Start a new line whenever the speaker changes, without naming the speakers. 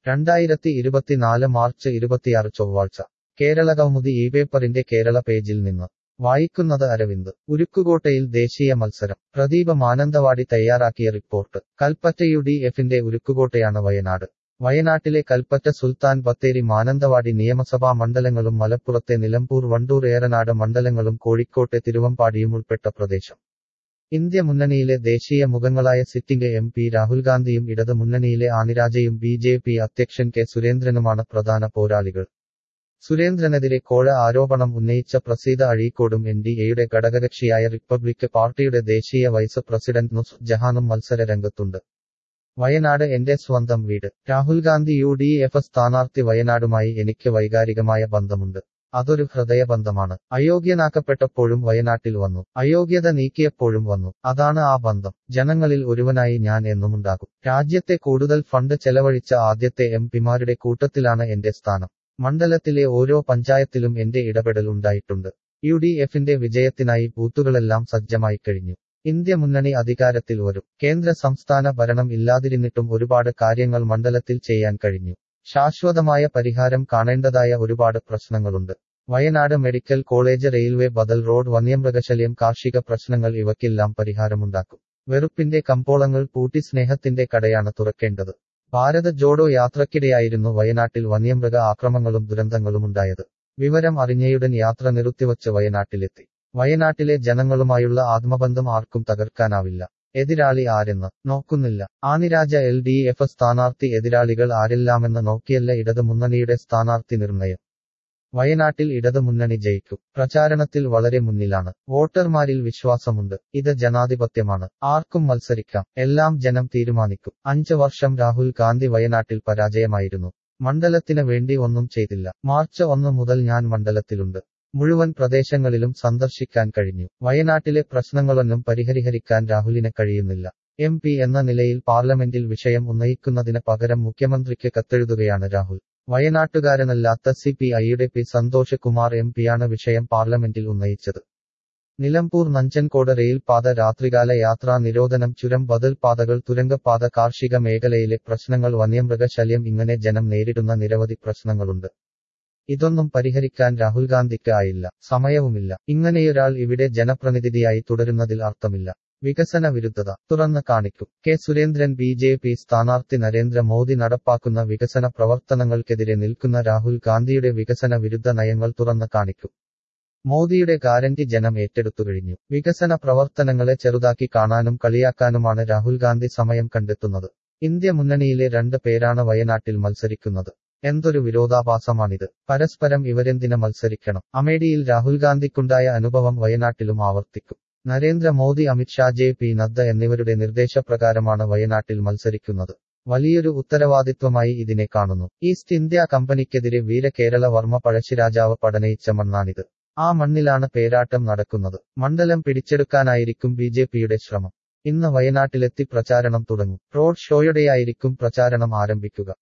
രണ്ടായിരത്തി ഇരുപത്തിനാല് മാർച്ച് ഇരുപത്തിയാറ് ചൊവ്വാഴ്ച കേരള കൗമുദി ഈ പേപ്പറിന്റെ കേരള പേജിൽ നിന്ന് വായിക്കുന്നത് അരവിന്ദ് ഉരുക്കുകോട്ടയിൽ ദേശീയ മത്സരം പ്രദീപ മാനന്തവാടി തയ്യാറാക്കിയ റിപ്പോർട്ട് കൽപ്പറ്റ യു ഡി എഫിന്റെ ഉരുക്കുകോട്ടയാണ് വയനാട് വയനാട്ടിലെ കൽപ്പറ്റ സുൽത്താൻ ബത്തേരി മാനന്തവാടി നിയമസഭാ മണ്ഡലങ്ങളും മലപ്പുറത്തെ നിലമ്പൂർ വണ്ടൂർ ഏറനാട് മണ്ഡലങ്ങളും കോഴിക്കോട്ടെ തിരുവമ്പാടിയും ഉൾപ്പെട്ട പ്രദേശം ഇന്ത്യ മുന്നണിയിലെ ദേശീയ മുഖങ്ങളായ സിറ്റിംഗ് എം പി രാഹുൽ ഗാന്ധിയും ഇടത് മുന്നണിയിലെ ആനിരാജയും ബി ജെ പി അധ്യക്ഷൻ കെ സുരേന്ദ്രനുമാണ് പ്രധാന പോരാളികൾ സുരേന്ദ്രനെതിരെ കോഴ ആരോപണം ഉന്നയിച്ച പ്രസീത അഴീക്കോടും എൻ ഡി എയുടെ ഘടകകക്ഷിയായ റിപ്പബ്ലിക് പാർട്ടിയുടെ ദേശീയ വൈസ് പ്രസിഡന്റ് നുസ് ജഹാനും മത്സര രംഗത്തുണ്ട് വയനാട് എന്റെ സ്വന്തം വീട് Rahul Gandhi U D F സ്ഥാനാർത്ഥി വയനാടുമായി എനിക്ക് വൈകാരികമായ ബന്ധമുണ്ട് അതൊരു ഹൃദയബന്ധമാണ് അയോഗ്യനാക്കപ്പെട്ടപ്പോഴും വയനാട്ടിൽ വന്നു അയോഗ്യത നീക്കിയപ്പോഴും വന്നു അതാണ് ആ ബന്ധം ജനങ്ങളിൽ ഒരുവനായി ഞാൻ എന്നുമുണ്ടാകും രാജ്യത്തെ കൂടുതൽ ഫണ്ട് ചെലവഴിച്ച ആദ്യത്തെ എം പിമാരുടെ കൂട്ടത്തിലാണ് എന്റെ സ്ഥാനം മണ്ഡലത്തിലെ ഓരോ പഞ്ചായത്തിലും എന്റെ ഇടപെടൽ ഉണ്ടായിട്ടുണ്ട് യു ഡി എഫിന്റെ വിജയത്തിനായി ബൂത്തുകളെല്ലാം സജ്ജമായി കഴിഞ്ഞു ഇന്ത്യ മുന്നണി അധികാരത്തിൽ വരും കേന്ദ്ര സംസ്ഥാന ഭരണം ഇല്ലാതിരുന്നിട്ടും ഒരുപാട് കാര്യങ്ങൾ മണ്ഡലത്തിൽ ചെയ്യാൻ കഴിഞ്ഞു ശാശ്വതമായ പരിഹാരം കാണേണ്ടതായ ഒരുപാട് പ്രശ്നങ്ങളുണ്ട് വയനാട് മെഡിക്കൽ കോളേജ് റെയിൽവേ ബദൽ റോഡ് വന്യമൃഗശല്യം കാർഷിക പ്രശ്നങ്ങൾ ഇവയ്ക്കെല്ലാം പരിഹാരമുണ്ടാക്കും വെറുപ്പിന്റെ കമ്പോളങ്ങൾ പൂട്ടി സ്നേഹത്തിന്റെ കടയാണ് തുറക്കേണ്ടത് ഭാരത ജോഡോ യാത്രക്കിടെയായിരുന്നു വയനാട്ടിൽ വന്യമൃഗ ആക്രമങ്ങളും ദുരന്തങ്ങളുമുണ്ടായത് വിവരം അറിഞ്ഞയുടൻ യാത്ര നിർത്തിവച്ച് വയനാട്ടിലെത്തി വയനാട്ടിലെ ജനങ്ങളുമായുള്ള ആത്മബന്ധം ആർക്കും തകർക്കാനാവില്ല എതിരാളി ആരെന്ന് നോക്കുന്നില്ല ആനിരാജ എൽ ഡി എഫ് സ്ഥാനാർത്ഥി എതിരാളികൾ ആരെല്ലാമെന്ന് നോക്കിയല്ല ഇടത് മുന്നണിയുടെ സ്ഥാനാർത്ഥി നിർണയം വയനാട്ടിൽ ഇടത് മുന്നണി ജയിക്കും പ്രചാരണത്തിൽ വളരെ മുന്നിലാണ് വോട്ടർമാരിൽ വിശ്വാസമുണ്ട് ഇത് ജനാധിപത്യമാണ് ആർക്കും മത്സരിക്കാം എല്ലാം ജനം തീരുമാനിക്കും അഞ്ച് വർഷം രാഹുൽ ഗാന്ധി വയനാട്ടിൽ പരാജയമായിരുന്നു മണ്ഡലത്തിന് വേണ്ടി ഒന്നും ചെയ്തില്ല മാർച്ച് ഒന്ന് മുതൽ ഞാൻ മണ്ഡലത്തിലുണ്ട് മുഴുവൻ പ്രദേശങ്ങളിലും സന്ദർശിക്കാൻ കഴിഞ്ഞു വയനാട്ടിലെ പ്രശ്നങ്ങളൊന്നും പരിഹരിക്കാൻ രാഹുലിന് കഴിയുന്നില്ല എം പി എന്ന നിലയിൽ പാർലമെന്റിൽ വിഷയം ഉന്നയിക്കുന്നതിന് പകരം മുഖ്യമന്ത്രിക്ക് കത്തെഴുതുകയാണ് രാഹുൽ വയനാട്ടുകാരനല്ലാത്ത സി പി ഐയുടെ പി സന്തോഷ് കുമാർ എം പിയാണ് വിഷയം പാർലമെന്റിൽ ഉന്നയിച്ചത് നിലമ്പൂർ നഞ്ചൻകോട് റെയിൽപാത രാത്രികാല യാത്രാ നിരോധനം ചുരം ബദൽ പാതകൾ തുരങ്കപ്പാത കാർഷിക മേഖലയിലെ പ്രശ്നങ്ങൾ വന്യമൃഗശല്യം ഇങ്ങനെ ജനം നേരിടുന്ന നിരവധി പ്രശ്നങ്ങളുണ്ട് ഇതൊന്നും പരിഹരിക്കാൻ രാഹുൽ ഗാന്ധിക്ക് ആയില്ല സമയവുമില്ല ഇങ്ങനെയൊരാൾ ഇവിടെ ജനപ്രതിനിധിയായി തുടരുന്നതിൽ അർത്ഥമില്ല വികസന വിരുദ്ധത തുറന്ന് കാണിക്കും K Surendran B J P സ്ഥാനാർത്ഥി നരേന്ദ്രമോദി നടപ്പാക്കുന്ന വികസന പ്രവർത്തനങ്ങൾക്കെതിരെ നിൽക്കുന്ന രാഹുൽ ഗാന്ധിയുടെ വികസന വിരുദ്ധ നയങ്ങൾ തുറന്ന് കാണിക്കും മോദിയുടെ ഗ്യാരണ്ടി ജനം ഏറ്റെടുത്തു കഴിഞ്ഞു വികസന പ്രവർത്തനങ്ങളെ ചെറുതാക്കി കാണാനും കളിയാക്കാനുമാണ് രാഹുൽ ഗാന്ധി സമയം കണ്ടെത്തുന്നത് ഇന്ത്യ മുന്നണിയിലെ രണ്ട് പേരാണ് വയനാട്ടിൽ മത്സരിക്കുന്നത് എന്തൊരു വിരോധാഭാസമാണിത് പരസ്പരം ഇവരെന്തിന് മത്സരിക്കണം അമേഠിയിൽ രാഹുൽ ഗാന്ധിക്കുണ്ടായ അനുഭവം വയനാട്ടിലും ആവർത്തിക്കും നരേന്ദ്രമോദി അമിത്ഷാ ജെ പി നദ്ദ എന്നിവരുടെ നിർദ്ദേശപ്രകാരമാണ് വയനാട്ടിൽ മത്സരിക്കുന്നത് വലിയൊരു ഉത്തരവാദിത്വമായി ഇതിനെ കാണുന്നു ഈസ്റ്റ് ഇന്ത്യ കമ്പനിക്കെതിരെ വീര കേരള വർമ്മ പഴശ്ശിരാജാവ് പടനയിച്ച മണ്ണാണിത് ആ മണ്ണിലാണ് പേരാട്ടം നടക്കുന്നത് മണ്ഡലം പിടിച്ചെടുക്കാനായിരിക്കും ബി ജെ പിയുടെ ശ്രമം ഇന്ന് വയനാട്ടിലെത്തി പ്രചാരണം തുടങ്ങും റോഡ് ഷോയോടെയായിരിക്കും പ്രചാരണം ആരംഭിക്കുക